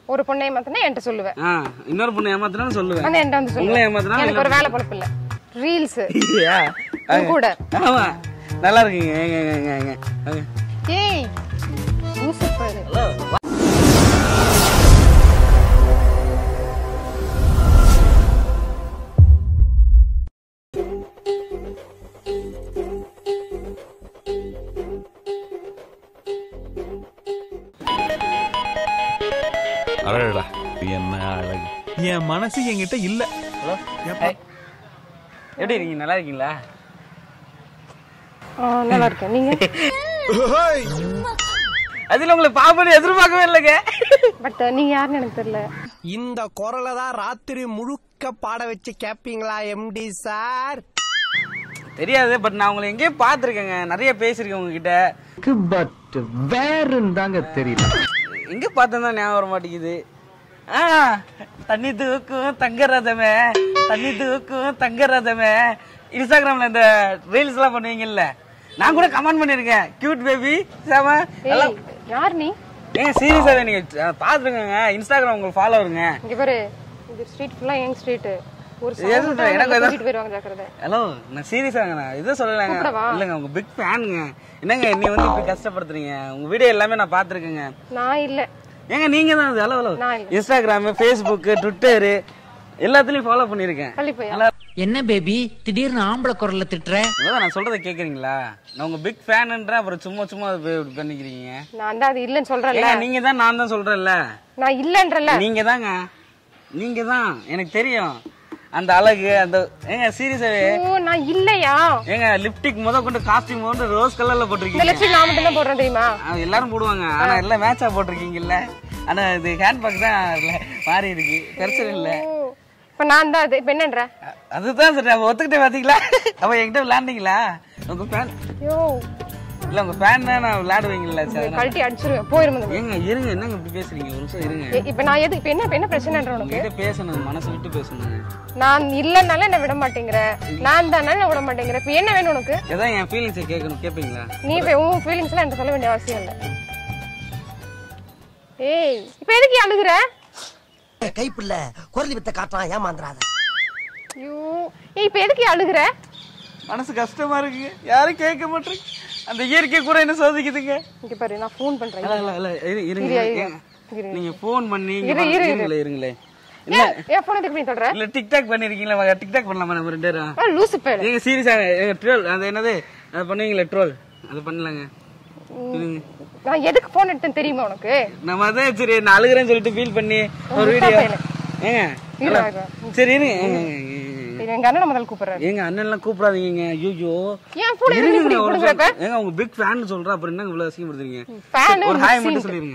ஒரு பொண்ணை ஏமாத்தினா என்கிட்ட சொல்லுவேன் ஆ இன்னொரு பொண்ணு ஏமாத்தினாலும் சொல்லுவேன் வந்து என்கிட்ட வந்து உங்களை சொல்லுவேன் ஏமாத்தினா எனக்கு ஒரு வேலை பொழப்பு இல்ல ரீல்ஸ் ஐயா, உன் கூட ஆமா நல்லா இருக்குங்க ஏங்க ஏங்க ஏங்க ஏங்க ஏய் லூசு பாரு ஹலோ அடடா என்ன அழகு என் மனசு என்கிட்ட இல்ல ஹலோ ஹாய். எப்படி இருக்கீங்க நல்லா இருக்கீங்களா ஆ, நல்லா இருக்கேன் நீங்க அதுல உங்களை பாப்பன்னு எதிர்பார்க்கவே இல்லைங்க பட் நீங்க யாருன்னு எனக்கு தெரியல இந்த குரலை தான் ராத்திரி முழுக்க பாட வச்சு கேப்பீங்களா எம்டி சார் தெரியாது பட் நான் உங்களை எங்கேயோ பார்த்துருக்கேங்க நிறைய பேசியிருக்கேன் உங்ககிட்ட பட் வேறுன்னு தாங்க தெரியல எங்க பார்த்தேன் தான் ஞாபகம் வர மாட்டேங்குது ஆ தண்ணி தூக்கும் தங்க ரதமே தண்ணி தூக்கும் தங்க ரதமே இன்ஸ்டாகிராம்ல இந்த ரீல்ஸ் எல்லாம் பண்ணுவீங்கல்ல நான் கூட கமெண்ட் பண்ணிருக்கேன் கியூட் பேபி செம நல்லா ஏய் யார் நீ ஏங்க சீரியஸாவே நீங்க பாத்துருக்கங்க இன்ஸ்டாகிராம் உங்களுக்கு ஃபாலோவருங்க இங்க பாரு இது ஸ்ட்ரீட் ஃபுல்லா எங் ஸ்ட்ரீட் ஒரு எது sound தான் எனக்கு எனக்கு எதா- கூட்டிட்டு போயிருவாங்க ஜாக்கிரதை ஹலோ நான் சீரியஸாங்க நான் இதை சொல்லலைங்க கூப்பிடவா? இல்லைங்க உங்க பிக் ஃபேனுங்க என்னங்க என்னை வந்து இப்படி கஷ்டப்படுத்துறீங்க உங்க வீடியோ எல்லாமே நான் பார்த்துருக்கேங்க நான் இல்ல ஏங்க நீங்க தான் அது ஹலோ ஹலோ நான் இல்ல. இன்ஸ்டாகிராம் ஃபேஸ்புக் ட்விட்டரு எல்லாத்துலயும் ஃபாலோ பண்ணிருக்கேன் தள்ளி போய் என்ன பேபி திடீர்னு ஆம்பளை குரல்ல திட்டுற அதான் நான் சொல்றதை கேக்குறீங்களா நான் உங்க பிக் ஃபேனுன்ற அப்புறம் சும்மா சும்மா அது இப்படி பண்ணிக்கிறீங்க நான் தான் அது இல்லன்னு சொல்றேன்ல ஏங்க நீங்க தான் நான் தான் சொல்றேன்ல நான் இல்லன்றல நீங்க தாங்க நீங்க தான் எனக்கு தெரியும் அந்த அழகு அந்த ஏங்க சீரியஸாவே ஓ நான் இல்லையா ஏங்க லிப்டிக் முத கொண்டு காஸ்டியூம் வந்து ரோஸ் கலர்ல இந்த போட்டிருக்கீங்க லிப்ஸ்டிக் நான் மட்டும் தான் போடுறேன் தெரியுமா ஆ, எல்லாரும் போடுவாங்க ஆனா எல்லாம் மேட்சா போட்டிருக்கீங்கல்ல ஆனா இது ஹேண்ட்பேக் தான் இல்ல, மாறி இருக்கு பிரச்சனை இல்ல ஓ இப்ப நான் தான் அது இப்ப என்னன்ற அ- அதுதான் சரி அவ ஒத்துக்கிட்டே பாத்தீங்களா அவ என்கிட்ட விளையாண்டீங்களா உங்க ஃபேன் யோ இல்ல உங்க ஃபேன் தான் நான் விளையாடுவீங்கல்ல சரி அதனால- கழட்டி அடிச்சிருவேன் போயிருந்தது ஏங்க இருங்க என்னங்க இப்படி பேசுறீங்க ஒரு நிமிஷம் இருங்க இப்ப நான் எது இப்ப என்ன இப்ப என்ன பிரச்சனைன்ற உனக்கு உங்ககிட்ட பேசணும் மனசு விட்டு பேசணும் நான் இல்லனால என்ன விட மாட்டேங்கிற நான் தானே என்ன விட மாட்டேங்கிற இப்ப என்ன வேணும் உனக்கு ஏதாவது என் ஃபீலிங்ஸை கேட்கணும் கேட்பீங்களா நீ இப்ப உன் ஃபீலிங்ஸ் எல்லாம் என்கிட்ட சொல்ல வேண்டிய அவசியம் இல்ல ஏய் இப்ப எதுக்கு அழுகுற கைப்புள்ள குரலி வித்த காட்டுறான் ஏமாந்துறாத ஐயோ ஏய் இப்ப எதுக்கு அழுகுற மனசு கஷ்டமா இருக்கு யாரும் கேட்க மாட்டேங்க அந்த இயற்கை கூட என்ன சோதிக்குதுங்க இங்க பாரு நான் ஃபோன் பண்றேன் இல்ல, இல்ல, இல்ல, இரு- இருங்க, இரு, இரு. ஏங்க. இரு. நீங்க போன் பண்ணி இங்க இரு, பாருங்க, இரு, இரு. இருங்களே இருங்களே இல்ல ஏன் என் போன் எதுக்கு நீ தொடர இல்ல டிக்டாக் பண்ணிருக்கீங்களா டிக்டாக் பண்ணலாமா நம்ம ரெண்டு பேரும் ஆ, லூசு பேரு நீங்க சீரியஸா ட்ரோல் அது என்னது அது பண்ணுவீங்களே ட்ரோல் அது பண்ணலாங்க இருங்க. நான் எதுக்கு போன் எடுத்தேன்னு தெரியுமா உனக்கு நம்ம அதான் சரி நான் அழுகுறேன்னு சொல்லிட்டு ஃபீல் பண்ணி ஒரு வீடியோ பையனு. ஏங்க இரு, ஹலோ. இரு. சரி இருங்க ஏங்க, ஏங்க, ஏங்க. இது எங்க அண்ணன் முதல்ல கூப்பிடுறாரு ஏங்க அண்ணன் எல்லாம் கூப்பிடாதீங்க ஐயோ ஏன் போன் எதுக்கு நீ இப்படி கொடுக்குறப்ப ஏங்க உங்க பிக் ஃபேன் சொல்றேன் அப்புறம் என்னங்க இவ்வளவு அசிங்கப்படுத்துறீங்க Fan ஒரு ஹாய் scene. மட்டும் சொல்லிருங்க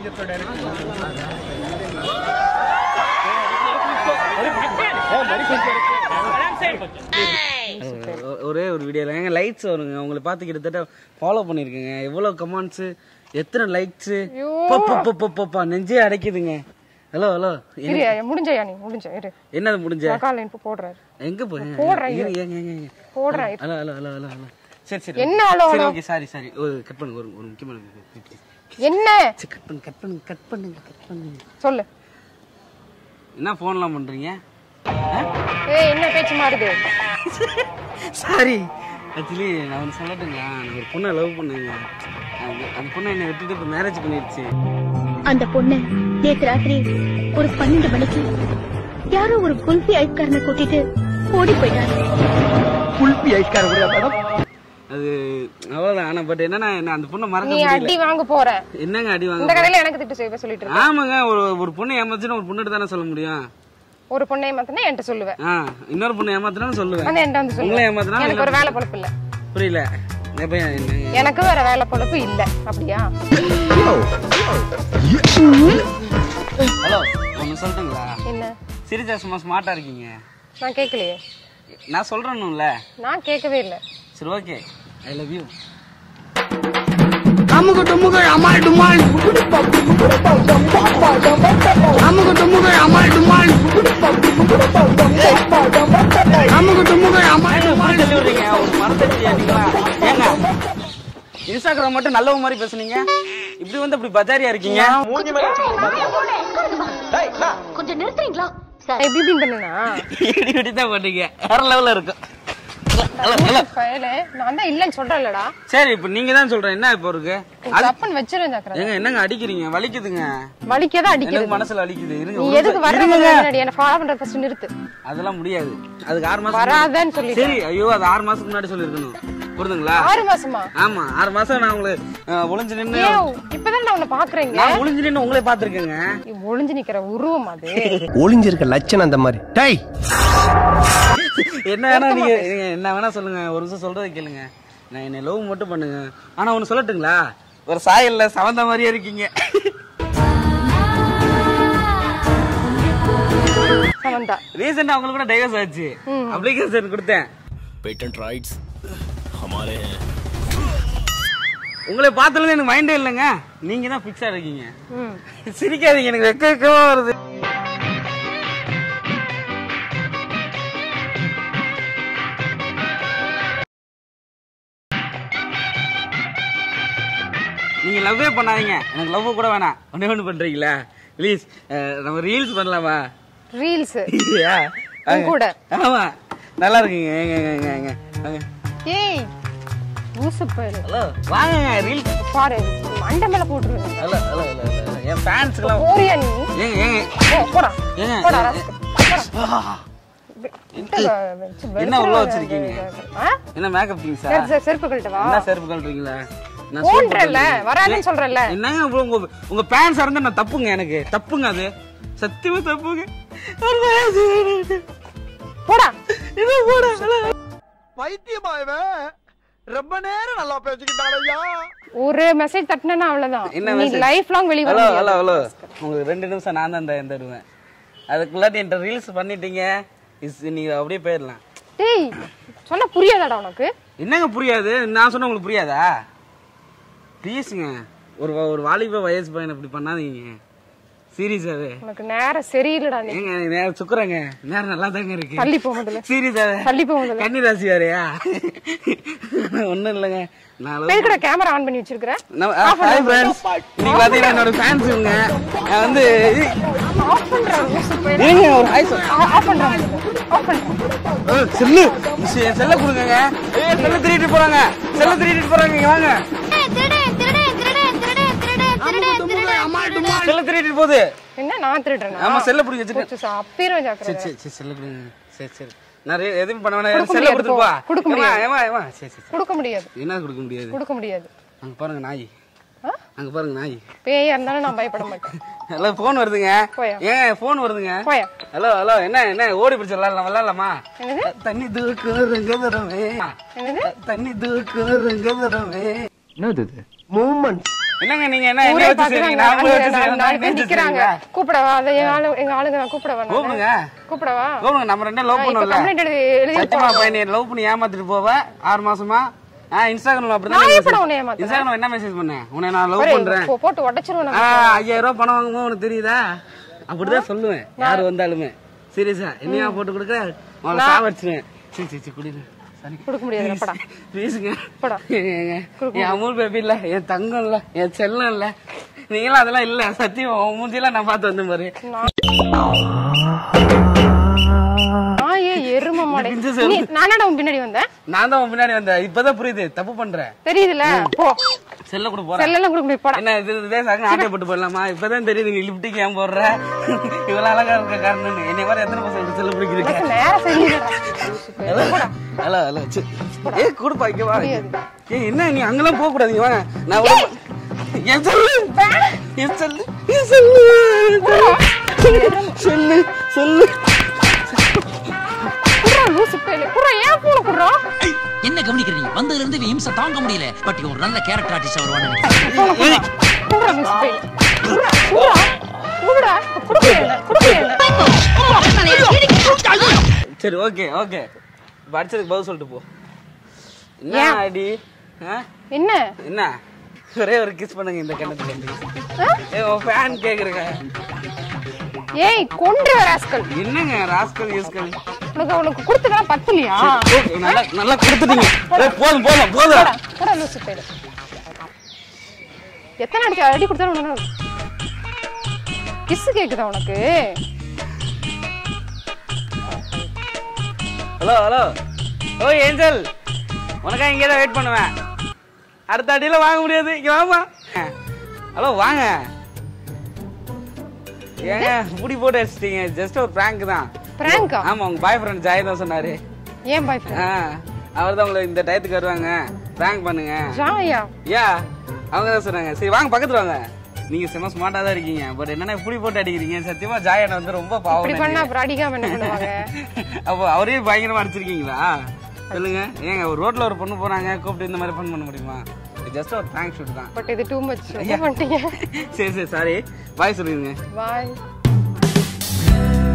ஒ- ஒரே ஒரு வீடியோல ஏங்க லைட்ஸ் வருங்க உங்களை பார்த்து கிட்டத்தட்ட ஃபாலோ பண்ணிருக்கேங்க எவ்வளவு கமெண்ட்ஸ் எத்தனை லைக்ஸ் ஐயோ. பப்பா நெஞ்சே அடைக்குதுங்க ஹலோ ஹலோ இரு முடிஞ்சயா நீ முடிஞ்ச இரு என்னது முடிஞ்ச நான் காலைல இப்போ போடுறாரு எங்க போய் போடுறேன் ஏங்க ஏங்க ஏங்க போடுறேன் இரு. Hello hello hello hello hello சரி சரி என்ன ஹலோ சரி ஹலோ ஓகே சாரி சாரி ஒரு கட் பண்ணுங்க ஒரு ஒரு முக்கியமான என்ன சரி கட் பண்ணுங்க கட் பண்ணுங்க கட் பண்ணுங்க கட் பண்ணுங்க சொல்லு என்ன ஃபோன்லாம் பண்றீங்க ஏய் என்ன பேச்சு மாறுது சாரி ஆக்சுவலி நான் ஒன்று சொல்லட்டுங்களா நான் ஒரு பொண்ணை லவ் பண்ணேங்க அந்த அந்த பொண்ணை என்னை விட்டுட்டு இப்போ மேரேஜ் பண்ணிடுச்சு அந்த பொண்ணு நேத்து ராத்திரி ஒரு பன்னெண்டு மணிக்கு யாரோ ஒரு குல்ஃபி ஐஸ்காரனை கூட்டிட்டு ஓடி போயிட்டாரு குல்பி ஐஸ்கார கூட மேடம் அது அவ்வளோதான் ஆனால் பட் என்னன்னா என்ன அந்த பொண்ணை மறக்க நீ முடியல அடி வாங்க போற என்னங்க அடி இந்த வாங்க கடையில எனக்கு திட்டு செய்வ சொல்லிட்டு இருக்க ஆமாங்க ஒரு ஒரு பொண்ணை ஏமாத்துச்சுன்னா ஒரு பொண்ணுட்டு தானே சொல்ல முடியும் ஒரு பொண்ணை ஏமாத்தினா என்கிட்ட சொல்லுவேன் ஆ இன்னொரு பொண்ணை ஏமாத்தினாலும் சொல்லுவேன் வந்து என்கிட்ட வந்து உங்களை சொல்லுவேன் ஏமாத்தினா எனக்கு ஒரு வேலை பொழப்பு இல்ல புரியல எப்ப என்ன எனக்கு வேற வேலை பொழப்பு இல்ல அப்படியா ஹலோ ஒன்று சொல்லட்டுங்களா என்ன சிரிச்சா சும்மா ஸ்மார்ட்டா இருக்கீங்க நான் கேட்கலையே நான் சொல்றேன்னுல நான் கேட்கவே இல்ல சரி ஓகே ஐ லவ் யூ அமுகு டுமுகு அமால் டுமால் அமுகு டுமுகு அமால் டுமால் அமுகு டுமுகு அமால் டுமால் தள்ளி விடுறீங்க ஒரு மரத்தடியா நீங்களா ஏங்க இன்ஸ்டாகிராம் மட்டும் நல்லவங்க மாதிரி பேசுனீங்க இப்படி வந்து அப்படி பஜாரியா இருக்கீங்க நிறுத்துறீங்களா சார் எப்படி இப்படின்னு பண்ணுனா இப்படி இப்படி தான் பண்ணீங்க வேற லெவல்ல இருக்கும் ஹலோ, ஹலோ. பயலே நான் தான் இல்லைன்னு சொல்றேன்லடா சரி இப்ப நீங்க தான் சொல்றேன் என்ன இப்போ இருக்கு தப்புன்னு வச்சிருந்தேன் ஜாக்கிரதை ஏங்க என்னங்க அடிக்கிறீங்க வலிக்குதுங்க வலிக்கதான் அடிக்கிறது எனக்கு மனசுல வலிக்குது இருங்க நீ ஒரு எதுக்கு நிமிஷம். வர்ற இருங்க. என்ன ஃபாலோ பண்றது ஃபர்ஸ்ட் நிறுத்து அதெல்லாம் முடியாது அதுக்கு ஆறு மாசம் வராதன்னு சொல்லிட்டேன். சரி ஐயோ அது ஆறு மாசத்துக்கு முன்னாடி சொல்லிருக்கணும் புரியுதுங்களா ஆறு மாசமா ஆமா ஆறு மாசம் நான் உங்களுக்கு அஹ், ஒளிஞ்சு நின்னு ஏன் இப்பதான் நான் உன்னை பாக்குறேங்க நான் ஒளிஞ்சு நின்னு உங்களே பாத்துருக்கேங்க நீ ஒளிஞ்சு நிக்கிற உருவம் அது ஒளிஞ்சிருக்க லட்சணம் அந்த மாதிரி டேய் என்ன வேணா நீங்க நீங்க என்ன வேணா சொல்லுங்க ஒரு நிமிஷம் சொல்றதை கேளுங்க நான் என்னை லவ் மட்டும் பண்ணுங்க ஆனா ஒண்ணு சொல்லட்டுங்களா ஒரு சாயல்ல சவந்த மாதிரியே இருக்கீங்க சமந்தா ரீசெண்டா அவங்களுக்கு கூட டைவர்ஸ் ஆச்சு அப்ளிகேஷன் கொடுத்தேன் पेटेंट राइट्स हमारे हैं உங்களை பார்த்ததுல எனக்கு மைண்டே இல்லைங்க நீங்க தான் ஃபிக்ஸா இருக்கீங்க ம். சிரிக்காதீங்க எனக்கு வெக்க வெக்கமா வருது நீங்க லவ்வே பண்ணாதீங்க எனக்கு லவ் கூட வேணாம் ஒண்ணே ஒண்ணு பண்றீங்களா ப்ளீஸ் நம்ம ரீல்ஸ் பண்ணலாமா ரீல்ஸ் ஐயா, உன் கூட. ஆமா நல்லா இருக்குங்க ஏங்க ஏங்க ஏங்க வாங்க ஏய் ஊசு போயிரு ஹலோ வாங்க ரீல்ஸ் பாரு மண்டை மேல போட்டுருவேன் ஹலோ ஹலோ ஹலோ ஹலோ. என் ஃபேன்ஸ்க்குலாம் போறியா நீ ஏங்க ஏங்க போ, போடா ஏங்க, போடா ஏங்க. ராஸ்கல். போடா. விட்டு வ- வச்சு என்ன உள்ள வெளுத்துருவேன். வச்சிருக்கீங்க? ஆ? என்ன மேக்கப் திங்ஸா சரி, சரி, செருப்பு கழட்டு வா என்ன செருப்பு கழட்டுறீங்களா நான் போன்றேன்ல, சூப்பர் கழட்டுறேன். வராதுன்னு சொல்றேன்ல. என்னங்க bro, உங்க உங்க பேன்ஸ் இருந்தா நான் தப்புங்க எனக்கு தப்புங்க அது சத்தியமா தப்புங்க போடா இது போடா ஹலோ. பைத்தியமா இவன் ரொம்ப நேரம் நல்லா பேசிக்கிட்டானையா ஒரு மெசேஜ் தட்டினா அவ்வளவுதான் என்ன நீ message? லைஃப் லாங் வெளிய ஹலோ வர ஹலோ முடியாது ஹலோ உங்களுக்கு ரெண்டு நிமிஷம் நான் தான் இந்த தருவேன் அதுக்குள்ளாட்டி என்கிட்ட ரீல்ஸ் பண்ணிட்டீங்க இஸ் நீங்க அப்படியே போயிடலாம் டேய் சொன்னா புரியாதாடா உனக்கு என்னங்க புரியாது நான் சொன்ன உங்களுக்கு புரியாதா ப்ளீஸுங்க ஒரு ஒரு வாலிப வயசு பையன் இப்படி பண்ணாதீங்க சீரியஸாவே உனக்கு நேரம் சரியில்லடா நீ ஏங்க எனக்கு நேரம் சுக்குறேங்க நேரம் நல்லா தாங்க இருக்கு தள்ளி போ முதல்ல சீரியஸாவே தள்ளி போ முதல்ல கன்னி ராசி வேறையா ஒண்ணும் இல்லைங்க நான் love எதுக்குடா கேமரா ஆன் பண்ணி வச்சிருக்கிற நம்ம- ஆ, hi friends. இன்னைக்கு பாத்தீங்கன்னா என்னோட fans இவங்க. நான் வந்து ஆஃப் பண்றேன் ஏங்க ஒரு hi சொல். ஆஃப் பண்றேன் ஆஃப் பண்றேன் ஏ, செல்லு மிஸ், என் செல்ல கொடுங்க ஏ செல்ல திருடிட்டு போறாங்க செல்ல திருடிட்டு போறாங்க இங்க வாங்க செல்ல திருடிட்டு போகுது என்ன நான் திருடுறேன் ஆமா செல்ல பிடிச்சி வச்சுட்டு அப்பீரும் சரி ஜாக்கிரதை சரி சரி செல்ல கொடுங்க சரி சரி நான் எ- எதுவும் பண்ண வேணாம் கொடுக்க செல்ல முடியாது, கொடுத்துட்டு போ. போ கொடுக்க ஏம்மா, முடியாது. ஏம்மா, ஏம்மா. சரி சரி சரி. கொடுக்க முடியாது என்ன கொடுக்க முடியாது கொடுக்க முடியாது அங்க பாருங்க நாய் ஆ? அங்க பாருங்க நாய் பேயா இருந்தாலும் நான் பயப்பட மாட்டேன் ஹலோ போன் வருதுங்க போயா. ஏன் போன் வருதுங்க போயா. ஹலோ ஹலோ என்ன என்ன ஓடி பிடிச்ச விளையாடலாம் விளையாடலாமா என்னது? தண்ணி தூக்கு ரங்கதரமே என்னது தண்ணி தூக்கு ரங்கதரமே என்னது இது மூமெண்ட் என்னங்க நீங்க என்ன என்ன ஊரே வச்சு பாக்குறாங்க செய்றீங்க? நான் உங்களை வச்சு நாலு செய்றேன், நாலு நான் பேர் வச்சு நிக்கிறாங்க செய்றீங்களா? கூப்பிடவா அதை எங்க ஆளு எங்க ஆளுங்க நான் கூப்பிடவா நானு? கூப்பிடுங்க. கூப்பிடவா கூப்பிடுங்க நம்ம ரெண்டும் லவ் நான் இப்ப பண்ணோம்ல complaint எழுதி எழுதி சத்தியமா பையனை லவ் பண்ணி ஏமாத்திட்டு போவ ஆறு மாசமா ஆ இன்ஸ்டாகிராம்ல நான் அப்படிதான் எப்படா உன்னை ஏமாத்துறேன்? இன்ஸ்டாகிராம் என்ன மெசேஜ் பண்ணேன் உன்னை நான் லவ் பாரு, பண்றேன் போ- போட்டு உடைச்சிருவேன் ஆ, நான். ஐயாயிரம் ரூபாய் பணம் வாங்குமோ உனக்கு தெரியுதா அப்படிதான் சொல்லுவேன் யாரு வந்தாலுமே சீரியஸா என்னையா போட்டு கொடுக்க அவளை சாவடிச்சுவேன் சரி சரி சரி குடிங்க சரி கொடுக்க முடியாது படா ப்ளீஸுங்க போடா. ஏங்க, என் அமூல் பேபி இல்ல என் தங்கம் இல்ல என் செல்லம் இல்ல நீங்களும் அதெல்லாம் இல்ல சத்தியம் உன் மூஞ்சிலாம் நான் பார்த்து வந்தேன் பாரு நான் ஏன் எரும மாடே பிஞ்சு நீ நானடா உன் பின்னாடி வந்தேன் நான் தான் உன் பின்னாடி வந்தேன் இப்பதான் புரியுது தப்பு பண்றேன் தெரியுதுல போ செல்ல கூட போறேன் செல்லெல்லாம் கொடுக்க முடியாது போடா என்ன இது இதே சாங்க ஆட்டை போட்டு போடலாமா இப்பதான் தெரியுது நீ லிப்டிக் ஏன் போடுற இவ்வளவு அழகா இருக்க காரணம் என்னை மாதிரி எத்தனை பசங்க செல்ல பிடிக்கிறீங்க உனக்கு நேரம் சரியில்லடா ஹலோ ஹலோ ஏ கொடுப்பா இங்க வா ஏ என்ன நீ அங்கெல்லாம் போக கூடாது இங்க வாங்க நான் ஒரு- என் செல்லு என் செல்லு என் செல்லு செல்லு செல்லு குடுறா லூசு பேலு குடுறா ஏன் போன குடுறா என்ன கவனிக்கிறீங்க வந்ததுல இருந்து இவன் இம்சை தாங்க முடியல பட் ஒரு நல்ல கேரக்டர் ஆர்டிஸ்ட் வருவான்னு நினைக்கிறேன். ஏய், குடுறா லூசு பேலு குடுறா குடுறா குடுறா குடுறா குடுறா சரி ஓகே ஓகே இப்ப அடிச்சதுக்கு பதில் சொல்லிட்டு போ என்ன ஏன்? அடி ஆ? என்ன என்ன ஒரே ஒரு கிஸ் பண்ணுங்க இந்த கண்ணத்துல ஏ உன் ஃபேன் கேக்குறங்க ஏய் கொன்று ராஸ்கல் என்னங்க ராஸ்கல் யூஸ்கல் உனக்கு உனக்கு கொடுத்ததெல்லாம் பத்தலையா ஓகே நல்லா நல்லா கொடுத்துட்டீங்க ஏய், போதும் போதும் போதும் போடா போடா லூசு பேலு எத்தனை அடிச்சு அடி கொடுத்தாலும் உனக்கு கிஸ் கேக்குதா உனக்கு ஹலோ ஹலோ ஓ ஏஞ்சல் உனக்கா இங்கே தான் வெயிட் பண்ணுவேன் அடுத்த அடியில் வாங்க முடியாது இங்கே வாமா ஹலோ வாங்க ஏங்க புடி போட்டு அடிச்சிட்டீங்க ஜஸ்ட் ஒரு prank தான் பிராங்கா ஆமா உங்க பாய் ஃப்ரெண்ட் ஜாய் தான் சொன்னாரு ஏன் பாய் ஃப்ரெண்ட் அவர் தான் உங்களை இந்த டயத்துக்கு வருவாங்க prank பண்ணுங்க ஜாயா யா அவங்க தான் சொன்னாங்க சரி வாங்க பக்கத்துல வாங்க நீங்க செம்ம ஸ்மார்ட்டா தான் இருக்கீங்க பட் என்னன்னா புடி போட்டு அடிக்கிறீங்க சத்தியமா ஜாயனை வந்து ரொம்ப இப்படி பாவம் பண்ணா அப்புறம் அடிக்காம என்ன பண்ணுவாங்க அப்போ அவரே பயங்கரமா அடிச்சிருக்கீங்களா சொல்லுங்க ஏங்க ஒரு ரோட்ல ஒரு பொண்ணு போறாங்க கூப்பிட்டு இந்த மாதிரி ஃபன் பண்ண முடியுமா ஜஸ்ட் ஒரு தேங்க் ஷூட் தான் பட் இது டூ மச் ரொம்ப பண்ணிட்டீங்க சரி சரி சாரி பாய் சொல்லிருங்க பாய்